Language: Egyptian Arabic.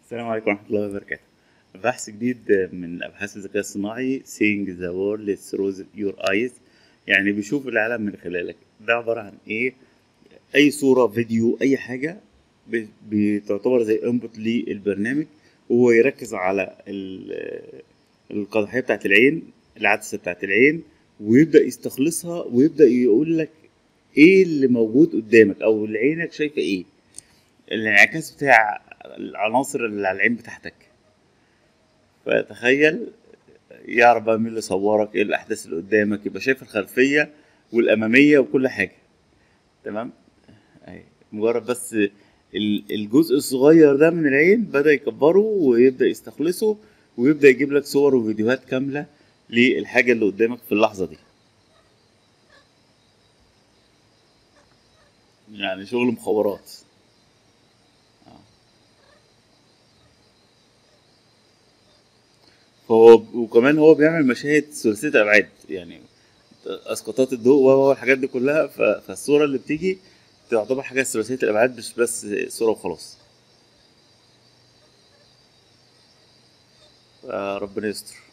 السلام عليكم ورحمة الله وبركاته بحث جديد من أبحاث الذكاء الصناعي Seeing the world through your eyes يعني بيشوف العالم من خلالك ده عبارة عن إيه أي صورة فيديو أي حاجة ب- بتعتبر زي انبوت للبرنامج وهو يركز على ال- القضية بتاعت العين العدسة بتاعت العين ويبدأ يستخلصها ويبدأ يقول لك إيه اللي موجود قدامك أو اللي عينك شايفة إيه الانعكاس بتاع العناصر اللي على العين بتاعتك فتخيل يعرف بقى مين اللي صورك ايه الاحداث اللي قدامك يبقى شايف الخلفيه والاماميه وكل حاجه تمام أهي. مجرد بس ال- الجزء الصغير ده من العين بدا يكبره ويبدا يستخلصه ويبدا يجيب لك صور وفيديوهات كامله للحاجه اللي قدامك في اللحظه دي يعني شغل مخابرات فهو وكمان هو بيعمل مشاهد ثلاثية أبعاد يعني اسقاطات الضوء و الحاجات دي كلها ف- فالصورة اللي بتيجي تعتبر حاجة ثلاثية الأبعاد مش بس صورة وخلاص ربنا يستر